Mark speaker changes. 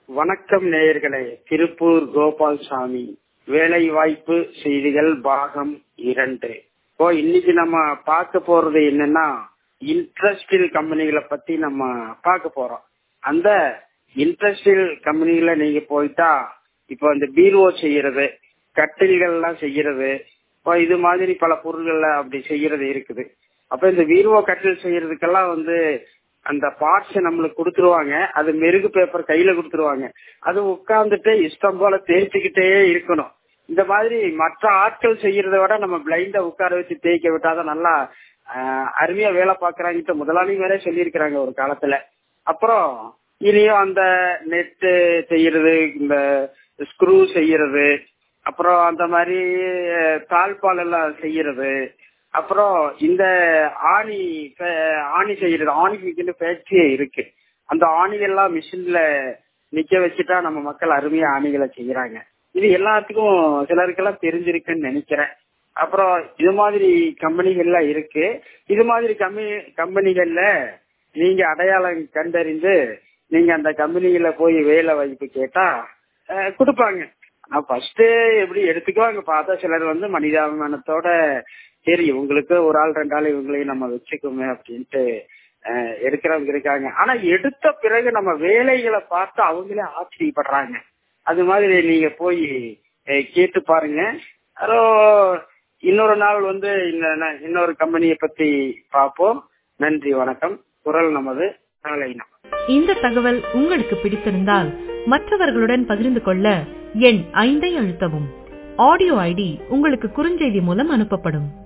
Speaker 1: வணக்கம் நேயர்களே திருப்பூர் கோபால்சாமி வேலை வாய்ப்பு செய்திகள் பாகம் இரண்டு இப்போ இன்னைக்கு நம்ம பார்க்க போறது என்னன்னா இண்டஸ்ட்ரியல் கம்பெனிகளை பத்தி நம்ம பார்க்க போறோம் அந்த இண்டஸ்ட்ரியல் கம்பெனிகளை நீங்க போயிட்டா இப்போ இந்த பீரோ செய்யறது கட்டில்கள்லாம் செய்யறது இப்போ இது மாதிரி பல பொருள்கள்ல அப்படி செய்யறது இருக்குது அப்ப இந்த வீரோ கட்டில் செய்யறதுக்கெல்லாம் வந்து அந்த பார்ட்ஸ் நம்மளுக்கு கொடுத்துருவாங்க அது மெருகு பேப்பர் கையில கொடுத்துருவாங்க அது உட்கார்ந்துட்டு இஷ்டம் போல தேய்ச்சிக்கிட்டே இருக்கணும் இந்த மாதிரி மற்ற ஆட்கள் செய்யறத விட நம்ம பிளைண்ட உட்கார வச்சு தேய்க்க விட்டாதான் நல்லா ஆஹ், அருமையா வேலை பாக்குறாங்கிட்ட முதலாளி வேற சொல்லியிருக்கிறாங்க ஒரு காலத்துல அப்புறம் இனியும் அந்த நெட்டு செய்யறது இந்த ஸ்க்ரூ செய்யறது அப்புறம் அந்த மாதிரி அஹ், தாழ்பால் எல்லாம் செய்யறது அப்புறம் இந்த ஆணி ஃபே- ஆணி செய்யறது ஆணிக்கு ஃபேக்டரியே இருக்கு அந்த ஆணிகள்லாம் மிஷின்ல நிக்க வச்சுட்டா நம்ம மக்கள் அருமையா ஆணிகளை செய்யறாங்க இது எல்லாத்துக்கும் சிலருக்கெல்லாம் தெரிஞ்சிருக்குன்னு நினைக்கிறேன் அப்புறம் இது மாதிரி கம்பெனிகள்லாம் இருக்கு இது மாதிரி கம்பெனி கம்பெனிகள்ல நீங்க அடையாளம் கண்டறிந்து நீங்க அந்த கம்பெனியில போய் வேலை வாய்ப்பு கேட்டா அஹ், கொடுப்பாங்க ஆனா ஃபர்ஸ்ட் எப்படி எடுத்துக்குவாங்க பார்த்தா சிலர் வந்து மனிதாபிமானத்தோட சரி இவங்களுக்கு ஒரு ஆள் ரெண்டு ஆள் இவங்களையும் நம்ம வச்சுக்கோமே அப்படின்ட்டு அஹ், எடுக்கிறவங்க இருக்காங்க ஆனா எடுத்த பிறகு நம்ம வேலைகளை பார்த்து அவங்களே ஆச்சரியப்படுறாங்க அது மாதிரி நீங்க போய் அஹ், கேட்டு பாருங்க அப்புறம் இன்னொரு நாள் வந்து இந்த- இன்னொரு கம்பெனியை பத்தி பார்ப்போம் நன்றி வணக்கம் குரல் நமது நாளை நாம்
Speaker 2: இந்த தகவல் உங்களுக்கு பிடித்திருந்தால் மற்றவர்களுடன் பகிர்ந்து கொள்ள எண் ஐந்தை அழுத்தவும் ஆடியோ ஐடி உங்களுக்கு குறுஞ்செய்தி மூலம் அனுப்பப்படும்